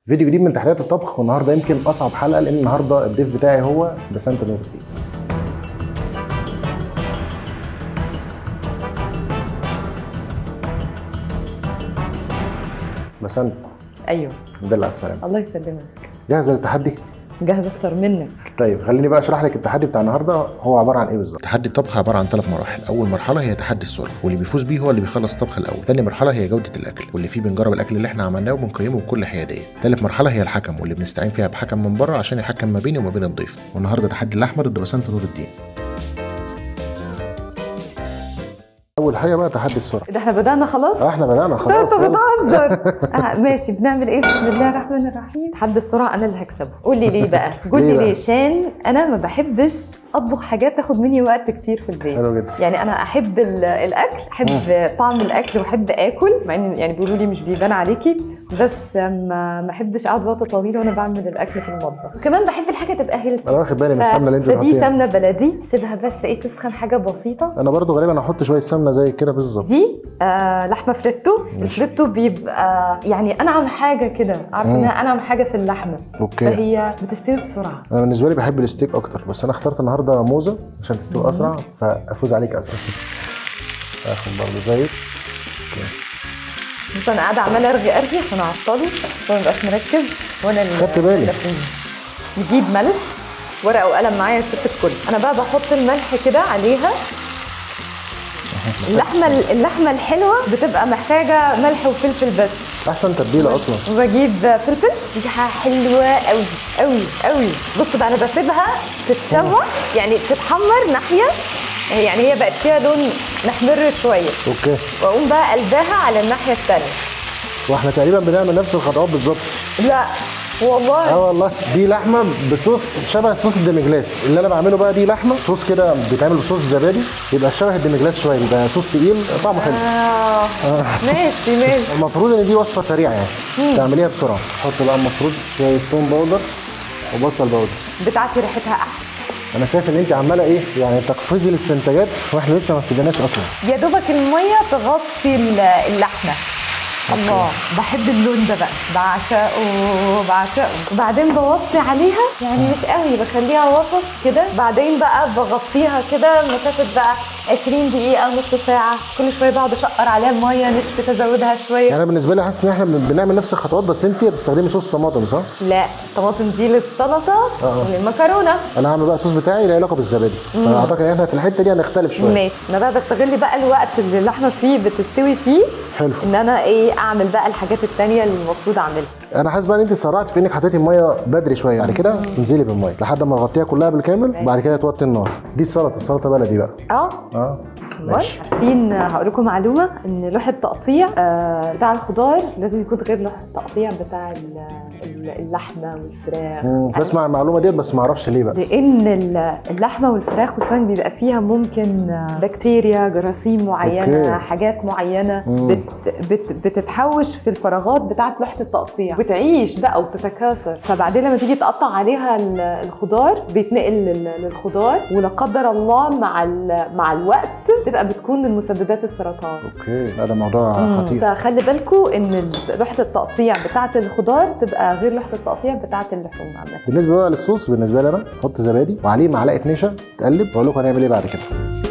فيديو جديد من تحليات الطبخ والنهارده يمكن اصعب حلقه لان النهارده الضيف بتاعي هو بسنت نور الدين بسنت ايوه الحمد لله على السلامه الله يسلمك جاهزه للتحدي جاهز اكتر منك طيب خليني بقى اشرح لك التحدي بتاع النهارده هو عباره عن ايه بالظبط تحدي الطبخ عباره عن ثلاث مراحل اول مرحله هي تحدي السرعه واللي بيفوز بيه هو اللي بيخلص الطبخ الاول ثاني مرحله هي جوده الاكل واللي فيه بنجرب الاكل اللي احنا عملناه وبنقيمه بكل حياديه ثالث مرحله هي الحكم واللي بنستعين فيها بحكم من بره عشان يحكم ما بيني وما بين الضيف والنهارده تحدي الاحمر ضد بسنت نور الدين اول حاجه بقى تحدي السرعه ده احنا بدأنا خلاص آه، احنا بدانا ده خلاص انت يلا. بتهزر آه، ماشي بنعمل ايه بسم الله الرحمن الرحيم تحدي السرعه انا اللي هكسبه قول لي ليه بقى قول ليه لي بقى؟ ليه عشان انا ما بحبش اطبخ حاجات تاخد مني وقت كتير في البيت حلو جدا يعني انا احب ال- الاكل احب طعم الاكل واحب اكل مع ان يعني بيقولوا لي مش بيبان عليكي بس ما ما احبش اقعد وقت طويل وانا بعمل الاكل في المطبخ وكمان بحب الحاجه تبقى هيلثي انا واخد بالي من السمنه اللي انت دي بتحطيها سمنه بلدي سيبها بس ايه تسخن حاجه بسيطه انا برضو غالبا هحط شويه سمنه زي كده بالظبط دي آه لحمه فريتو الفريتو بيبقى يعني انعم حاجه كده عارفه مم. انها انعم حاجه في اللحمه اوكي فهي بتستوي بسرعه انا بالنسبه لي بحب الستيك اكتر بس انا اخترت النهارده موزه عشان تستوي اسرع فافوز عليك اسرع اخد برضه زيك بس انا قاعده عماله ارغي ارغي عشان اعطله هو ما يبقاش مركز وانا اللي خدت بالي. اللي فيه. نجيب ملح ورقه وقلم معايا يا ست الكل انا بقى بحط الملح كده عليها اللحمه اللحمه الحلوه بتبقى محتاجه ملح وفلفل بس احسن تتبيله اصلا وبجيب فلفل ريحه حلوه قوي قوي قوي بص بقى انا بسيبها تتشوح يعني تتحمر ناحيه يعني هي بقت فيها لون محمر شويه اوكي واقوم بقى قلبها على الناحيه الثانيه واحنا تقريبا بنعمل نفس الخطوات بالظبط لا والله اه والله دي لحمه بصوص شبه صوص الديمجلاس اللي انا بعمله بقى دي لحمه صوص كده بيتعمل بصوص زبادي يبقى شبه الديمجلاس شويه بيبقى صوص تقيل طعمه حلو آه. ماشي ماشي المفروض ان دي وصفه سريعه يعني تعمليها بسرعه حط بقى المفروض شويه توم باودر وبصل باودر بتاعتي ريحتها احلى انا شايف ان انت عماله ايه يعني تقفزي للسنتجات واحنا لسه ما ابتديناش اصلا يا دوبك الميه تغطي ال- اللحمه الله بحب اللون ده بقى بعشقه بعشقه وبعدين بوطي عليها يعني مش قوي بخليها وسط كده بعدين بقى بغطيها كده مسافه بقى 20 دقيقه نص ساعه كل شويه بقعد اشقر عليها الميه نشفت ازودها شويه يعني انا بالنسبه لي حاسس ان احنا بن- بنعمل نفس الخطوات بس انت هتستخدمي صوص طماطم صح؟ لا الطماطم دي للسلطه آه. وللمكرونه انا هعمل بقى الصوص بتاعي له علاقه بالزبادي فاعتقد ان احنا في الحته دي هنختلف شويه ماشي انا بقى بستغل بقى الوقت اللي اللحمه فيه بتستوي فيه حلو ان انا ايه اعمل بقى الحاجات التانية اللي المفروض اعملها انا حاسس بقى ان انت سرعت في انك حطيتي الميه بدري شويه بعد كده انزلي بالميه لحد ما تغطيها كلها بالكامل وبعد كده توطي النار دي السلطه السلطه بلدي بقى اه اه ماشي عارفين هقول لكم معلومه ان لوح التقطيع آه، بتاع الخضار لازم يكون غير لوح التقطيع بتاع ال- ال- اللحمه والفراخ مم، بسمع المعلومه ديت بس ما اعرفش ليه بقى لان ال- اللحمه والفراخ والسمك بيبقى فيها ممكن آه، بكتيريا جراثيم معينه أوكي. حاجات معينه مم. بت بت بتتحوش في الفراغات بتاعه لوحه التقطيع بتعيش بقى وبتتكاثر فبعدين لما تيجي تقطع عليها ال- الخضار بيتنقل لل- للخضار ولا قدر الله مع ال- مع الوقت تبقى بتكون من مسببات السرطان اوكي لا ده موضوع خطير فخلي بالكم ان ال- لوحه التقطيع بتاعه الخضار تبقى غير لوحه التقطيع بتاعه اللحوم عامه بالنسبه بقى للصوص بالنسبه لي انا حط زبادي وعليه معلقه نشا تقلب واقول لكم هنعمل ايه بعد كده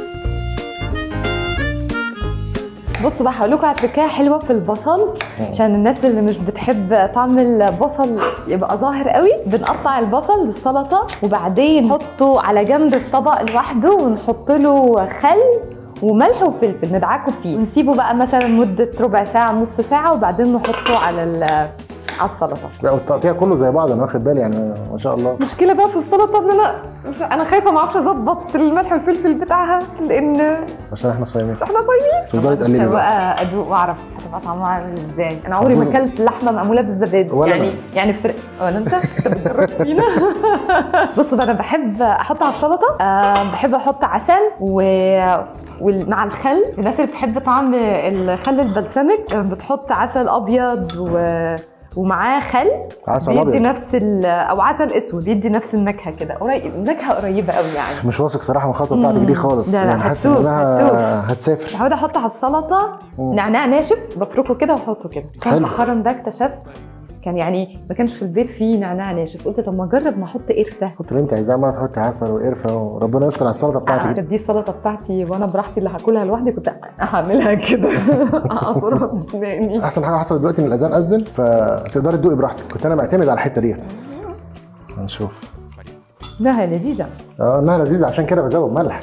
بص بقى هقول لكم على تركايه حلوه في البصل عشان الناس اللي مش بتحب طعم البصل يبقى ظاهر قوي بنقطع البصل للسلطه وبعدين نحطه على جنب في طبق لوحده ونحط له خل وملح وفلفل ندعكه فيه ونسيبه بقى مثلا مده ربع ساعه نص ساعه وبعدين نحطه على ال- على السلطه لا والتقطيع كله زي بعض انا واخد بالي يعني ما شاء الله المشكله بقى في السلطه ان انا مش انا خايفه ما اعرفش اظبط الملح والفلفل بتاعها لان عشان احنا صايمين احنا طيبين تفضلي تقلبي بقى بقى ادوق واعرف هتبقى طعمها عامل ازاي انا عمري ما هتبوظ. اكلت لحمه معموله بالزبادي ولا يعني أنا. يعني فرق ولا انت انت بتجرب فينا بص بقى انا بحب احط على السلطه أه بحب احط عسل و ومع الخل الناس اللي بتحب طعم الخل البلسمك بتحط عسل ابيض و ومعاه خل عسل بيدي أبيض. نفس ال- او عسل اسود بيدي نفس النكهه كده قريب النكهه قريبه قوي يعني مش واثق صراحه من الخطوه بتاعتك دي خالص لا، لا، يعني حاسس ان هتسوق، انها هتسافر بحاول احط على السلطه نعناع ناشف بفركه كده واحطه كده كان حلو. مؤخرا ده اكتشفت كان يعني ما كانش في البيت فيه نعناع ناشف قلت طب ما اجرب ما احط قرفه حط اللي انت عايزاه ما تحطي عسل وقرفه وربنا يستر على السلطه بتاعتك عارف دي السلطه بتاعتي وانا براحتي اللي هاكلها لوحدي كنت هعملها كده اعصرها بسناني احسن حاجه حصلت دلوقتي ان الاذان اذن فتقدري تدوقي براحتك كنت انا معتمد على الحته ديت هنشوف انها لذيذه اه انها لذيذه عشان كده بزود ملح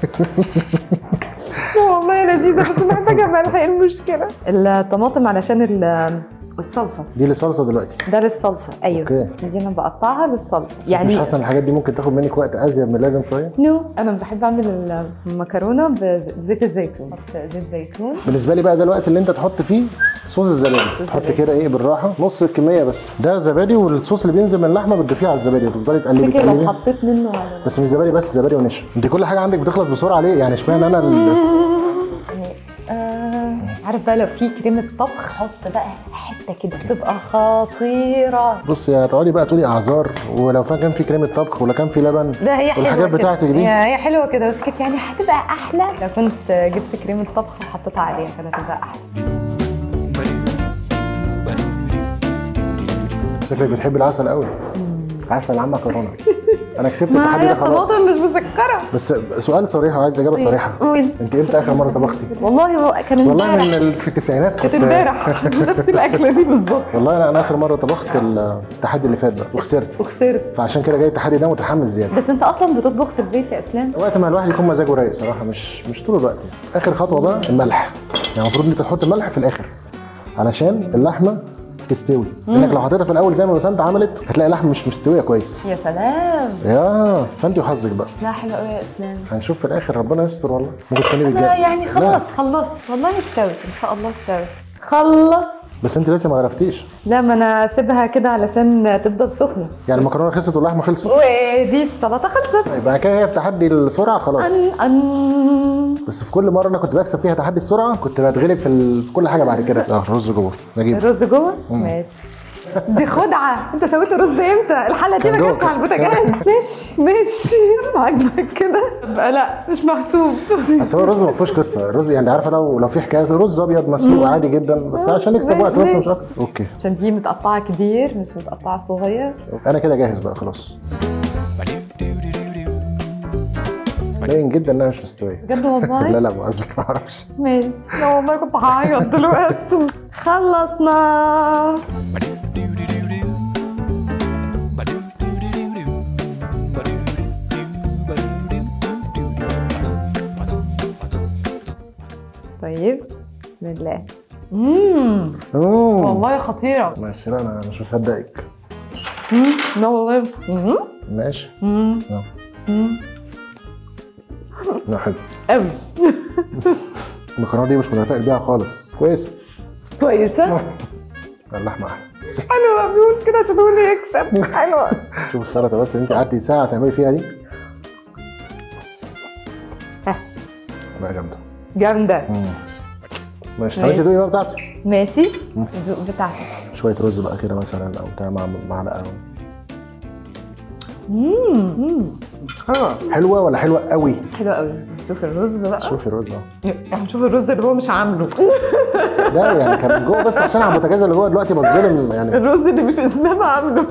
لا والله لذيذه بس محتاجه ملح ايه المشكله الطماطم علشان ال- الصلصه دي للصلصه دلوقتي ده للصلصه ايوه اوكي دي انا بقطعها للصلصه يعني مش يعني حاسه ان الحاجات دي ممكن تاخد منك وقت ازيد من اللازم شويه نو انا بحب اعمل المكرونه بز- بزيت الزيتون احط زيت زيتون بالنسبه لي بقى ده الوقت اللي انت تحط فيه صوص الزبادي تحط الزبادي. كده ايه بالراحه نص الكميه بس ده زبادي والصوص اللي بينزل من اللحمه بتضيفيه على الزبادي وتفضلي تقلبي فكرة لو تقلبي حطيت منه على بس مش زبادي بس زبادي ونشا انت كل حاجه عندك بتخلص بسرعه ليه يعني اشمعنى انا ال... آه عارف بقى لو في كريمه طبخ حط بقى حته كده تبقى خطيره بص يا تقعدي بقى تقولي اعذار ولو فا- كان في كريمه طبخ ولا كان في لبن ده هي حلوه والحاجات كده. بتاعتك دي. هي هي حلوه كده بس كانت يعني هتبقى احلى لو كنت جبت كريمه طبخ وحطيتها عليها كانت هتبقى احلى شكلك بتحبي العسل قوي عسل عم مكرونه انا كسبت ما التحدي هي ده خلاص الطماطم مش مسكره بس سؤال صريح وعايز اجابه صريحه قول انت امتى اخر مره طبختي والله هو كان والله امبارح من ال... في التسعينات كانت كنت امبارح نفس الاكله دي بالظبط والله انا انا اخر مره طبخت التحدي اللي فات ده وخسرت وخسرت فعشان كده جاي التحدي ده متحمس زياده بس انت اصلا بتطبخ في البيت يا اسلام وقت ما الواحد يكون مزاجه رايق صراحه مش مش طول الوقت يعني. اخر خطوه بقى الملح يعني المفروض ان انت تحط الملح في الاخر علشان اللحمه تستوي لانك لو حطيتها في الاول زي ما بسنت عملت هتلاقي اللحمه مش مستويه كويس يا سلام يا فانت وحظك بقى لا حلو قوي يا اسلام هنشوف في الاخر ربنا يستر والله ممكن تكوني لا بالجاي يعني خلص خلصت والله استوت ان شاء الله استوت خلص بس انت لسه ما غرفتيش لا ما انا اسيبها كده علشان تفضل سخنه يعني المكرونه خلصت واللحمه خلصت ودي السلطه خلصت يبقى كده هي في تحدي السرعه خلاص أن أن بس في كل مره انا كنت بكسب فيها تحدي السرعه كنت بتغلب في, ال... في كل حاجه بعد كده اه الرز جوه نجيب الرز جوه ماشي دي خدعه انت سويت الرز ده امتى الحله دي ما كان كانتش جوه. على البوتاجاز ماشي ماشي عاجبك كده يبقى لا مش محسوب بس هو الرز ما فيهوش قصه الرز يعني عارفه لو لو في حكايه رز ابيض مسلوق عادي جدا بس عشان نكسب وقت بس مش ماشي. اكتر اوكي عشان دي متقطعه كبير مش متقطعه صغير انا كده جاهز بقى خلاص باين جدا انها مش مستويه بجد والله لا لا بهزر ما اعرفش ماشي لا والله كنت هعيط دلوقتي خلصنا طيب بسم الله امم مم. والله خطيره ماشي لا انا مش مصدقك امم لا والله امم ماشي امم لا. امم لا حلو قوي المكرونه دي مش متفائل بيها خالص كويس كويسه اللحمه احلى حلوه بيقول كده عشان هو اللي يكسب حلوه شوف السلطه بس اللي انت قعدتي ساعه تعملي فيها دي ها. لا جامده جامده مم. ماشي ماشي. طب انت دوقي بقى بتاعتك ماشي الذوق بتاعتك شويه رز بقى كده مثلا او بتاع مع معلقه امم حلوه حلوه ولا حلوه قوي حلوه قوي شوف الرز بقى شوفي الرز اهو هنشوف الرز اللي هو مش عامله لا يعني كان جوه بس عشان على البوتاجاز اللي جوه دلوقتي بتظلم يعني الرز اللي مش اسلام عامله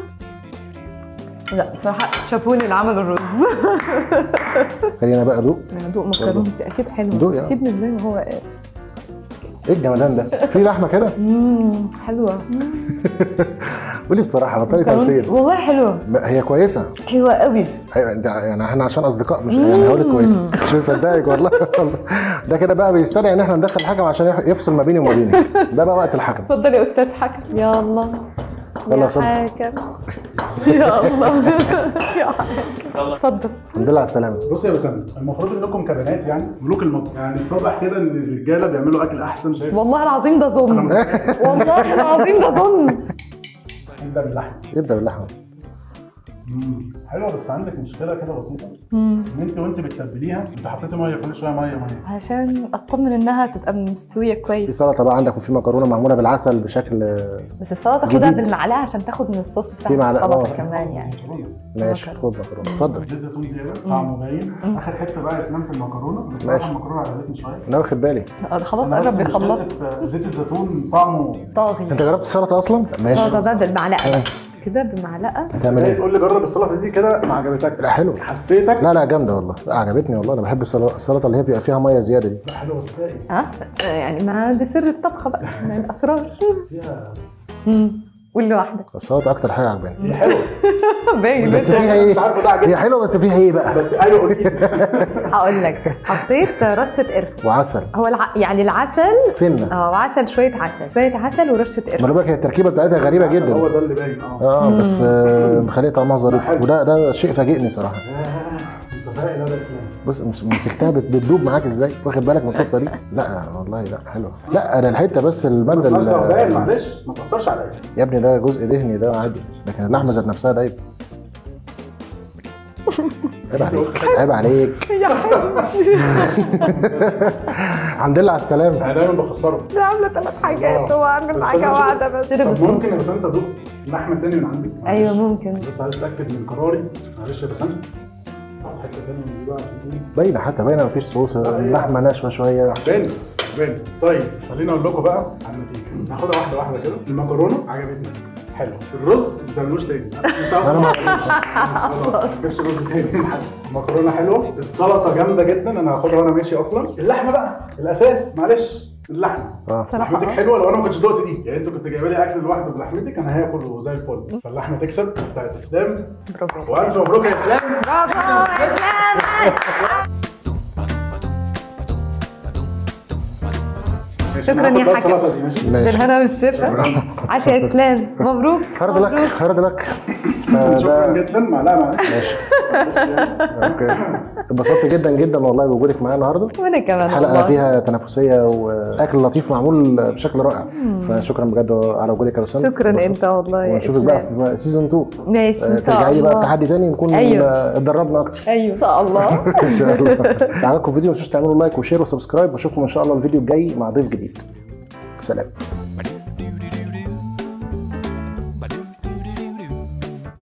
لا بصراحه شابوني اللي عمل الرز خلينا بقى ادوق انا ادوق مكرونتي اكيد حلوه دوق يا. اكيد مش زي ما هو قال ايه الجمدان ده في لحمه كده امم حلوه قولي بصراحه بطلي مكرونتي تمثيل والله حلوه ما- هي كويسه حلوه قوي ايوه انت يعني احنا عشان اصدقاء مش يعني هقول لك كويسه مش مصدقك والله ده كده بقى بيستدعي ان احنا ندخل حكم عشان يح- يفصل ما بيني وما بينك ده بقى وقت الحكم اتفضل يا استاذ حكم يلا يلا يا صبري. حاكم يا الله يا حكم اتفضل الحمد لله على السلامه بص يا بسام المفروض انكم كبنات يعني ملوك المطبخ يعني اتضح كده ان الرجاله بيعملوا اكل احسن شايف والله العظيم ده ظلم والله العظيم ده ظلم نبدا باللحمه يبدا باللحمه مم. حلوه بس عندك مشكله كده بسيطه مم. ان انت وانت بتتبليها انت حطيتي ميه كل شويه ميه ميه عشان اطمن انها تبقى مستويه في كويس سلطه بقى عندك وفي مكرونه معموله بالعسل بشكل بس السلطه خدها جديد. بالمعلقه عشان تاخد من الصوص بتاع في معلقة، السلطه آه. كمان يعني ماشي مكرونة. خد مكرونه اتفضل زيت زيتون زياده طعمه باين اخر حته بقى يا اسلام في المكرونه بس ماشي. صراحه المكرونه عجبتني شويه انا واخد بالي آه، ده خلاص أنا بس قرب يخلص مشكلة زيت الزيتون طعمه طاغي انت جربت السلطه اصلا ماشي السلطه بقى بالمعلقه كده بمعلقه هتعمل ايه ايه تقول لي جرب السلطه دي كده ما عجبتكش لا حلو حسيتك لا لا جامده والله لا عجبتني والله انا بحب السل- السلطه اللي هي بيبقى فيها ميه زياده دي لا حلوه بس باقي ها يعني ما دي سر الطبخه بقى من الاسرار فيها مم. قول لي واحده السلطه اكتر حاجه عجباني هي حلوه باين بس فيها ايه مش عارف ده عجبني هي حلوه بس فيها ايه بقى بس ايوه قولي هقول لك حطيت رشه قرفه وعسل هو الع... يعني العسل سنه اه وعسل شويه عسل شويه عسل ورشه ما قرفه انا بالك هي التركيبه بتاعتها غريبه هو جدا ده اللي باين اه اه بس آه، مخليه طعمها ظريف حلو. وده ده شيء فاجئني صراحه انت باقي لا ده اسلام بص مس- مسكتها بت- بتدوب معاك ازاي واخد بالك من القصه دي لا والله لا حلوه لا انا الحته بس الماده بس لو باين ال- معلش ما تاثرش عليا يا ابني ده جزء دهني ده عادي لكن اللحمه ذات نفسها دايب عيب عليك عيب عليك يا حبيبي الحمد لله على السلامه انا دايما بخسره ده عامله ثلاث حاجات هو عامل بس حاجه خلينا نشوف. واحده بس شرب طب ممكن يا الصوص بس انت تدوق لحمه تاني من عندك ايوه ممكن بس عايز اتاكد من قراري معلش يا بسام حته تاني من دي بقى باينه حتى باينه مفيش صوص اللحمه ناشفه شويه باين باين طيب خليني اقول لكم بقى عن النتيجه ناخدها واحده واحده كده المكرونه عجبتني حلو الرز ما تعملوش تاني انت اصلا أنا ما ما- تجيبش رز تاني من حد المكرونه حلوه السلطه جامده جدا انا هاخدها وانا ماشي اصلا اللحمه بقى الاساس معلش اللحمه اه صراحه لحمتك آه. حلوه لو انا ما كنتش دقت دي يعني انت كنت جايبه لي اكل لوحده بلحمتك انا هاكل زي الفل فاللحمه تكسب بتاعت اسلام برافو والف مبروك يا اسلام برافو يا اسلام ماشي، شكراً أنا يا هاخد بقى حكم. السلطه دي ماشي ماشي بالهنا والشفا عاش يا اسلام مبروك خير لك مبروك خير لك شكرا فده- جدا معلقه معلش ماشي اوكي اتبسطت جدا جدا والله بوجودك معايا النهارده وانا كمان حلقه والله فيها تنافسيه واكل لطيف معمول بشكل رائع فشكرا بجد على وجودك يا وسام شكرا اتبسطت. انت والله يا ونشوفك بقى اسلام في سيزون 2 ماشي ان شاء ترجعي لي بقى الله بتحدي تاني نكون أيوه. آه، اتدربنا اكتر ايوه ان شاء الله ان شاء الله تعالوا لكم فيديو ما تنسوش تعملوا لايك وشير وسبسكرايب واشوفكم ان شاء الله الفيديو الجاي مع ضيف جديد سلام